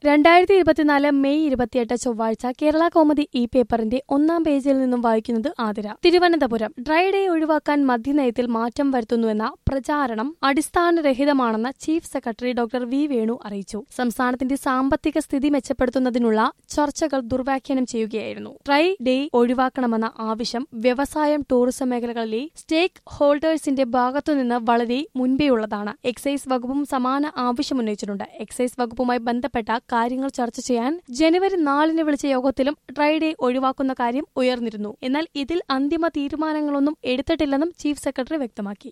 രണ്ടായിരത്തി ഇരുപത്തിനാല് മെയ് ഇരുപത്തിയെട്ട് ചൊവ്വാഴ്ച കേരള കോമഡി ഇ പേപ്പറിന്റെ ഒന്നാം പേജിൽ നിന്നും വായിക്കുന്നത് ആതിര തിരുവനന്തപുരം ഡ്രൈ ഡേ ഒഴിവാക്കാൻ മദ്യനയത്തിൽ മാറ്റം വരുത്തുന്നുവെന്ന പ്രചാരണം അടിസ്ഥാനരഹിതമാണെന്ന് chief secretary doctor V Venu അറിയിച്ചു സംസ്ഥാനത്തിന്റെ സാമ്പത്തിക സ്ഥിതി മെച്ചപ്പെടുത്തുന്നതിനുള്ള ചർച്ചകൾ ദുർവ്യാഖ്യാനം ചെയ്യുകയായിരുന്നു ഡ്രൈ ഡേ ഒഴിവാക്കണമെന്ന ആവശ്യം വ്യവസായം ടൂറിസം മേഖലകളിലെ സ്റ്റേക്ക് ഹോൾഡേഴ്സിന്റെ ഭാഗത്തുനിന്ന് വളരെ മുൻപേയുള്ളതാണ് എക്സൈസ് വകുപ്പും സമാന ആവശ്യമുന്നയിച്ചിട്ടുണ്ട് എക്സൈസ് വകുപ്പുമായി ബന്ധപ്പെട്ട കാര്യങ്ങൾ ചർച്ച ചെയ്യാൻ ജനുവരി നാലിന് വിളിച്ച യോഗത്തിലും ഡ്രൈ ഡേ ഒഴിവാക്കുന്ന കാര്യം ഉയർന്നിരുന്നു എന്നാൽ ഇതിൽ അന്തിമ തീരുമാനങ്ങളൊന്നും എടുത്തിട്ടില്ലെന്നും ചീഫ് സെക്രട്ടറി വ്യക്തമാക്കി